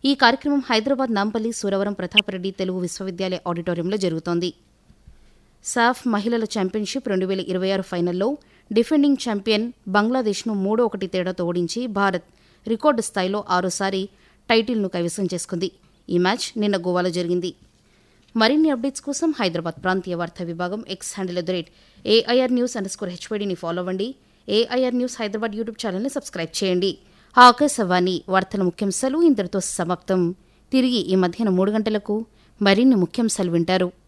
ఈ కార్యక్రమం హైదరాబాద్ నాంపల్లి సూరవరం ప్రతాపరెడ్డి తెలుగు విశ్వవిద్యాలయ ఆడిటోరియంలో జరుగుతోంది సాఫ్ మహిళల ఛాంపియన్షిప్ రెండు వేల ఇరవై ఆరు ఫైనల్లో డిఫెండింగ్ ఛాంపియన్ బంగ్లాదేశ్ను మూడో ఒకటి తేడాతో ఓడించి భారత్ రికార్డు స్థాయిలో ఆరోసారి టైటిల్ను కైవసం చేసుకుంది ఈ మ్యాచ్ నిన్న గోవాలో జరిగింది మరిన్ని అప్డేట్స్ కోసం హైదరాబాద్ ప్రాంతీయ వార్తా విభాగం X handle at the rate AIR news underscore హెచ్పీడీని ఫాలో అవ్వండి ఏఐఆర్ న్యూస్ హైదరాబాద్ యూట్యూబ్ ఛానల్ని సబ్స్క్రైబ్ చేయండి ఆకాశవాణి వార్తల ముఖ్యాంశాలు ఇంతటితో సమాప్తం తిరిగి ఈ మధ్యాహ్నం మూడు గంటలకు మరిన్ని ముఖ్యాంశాలు వింటారు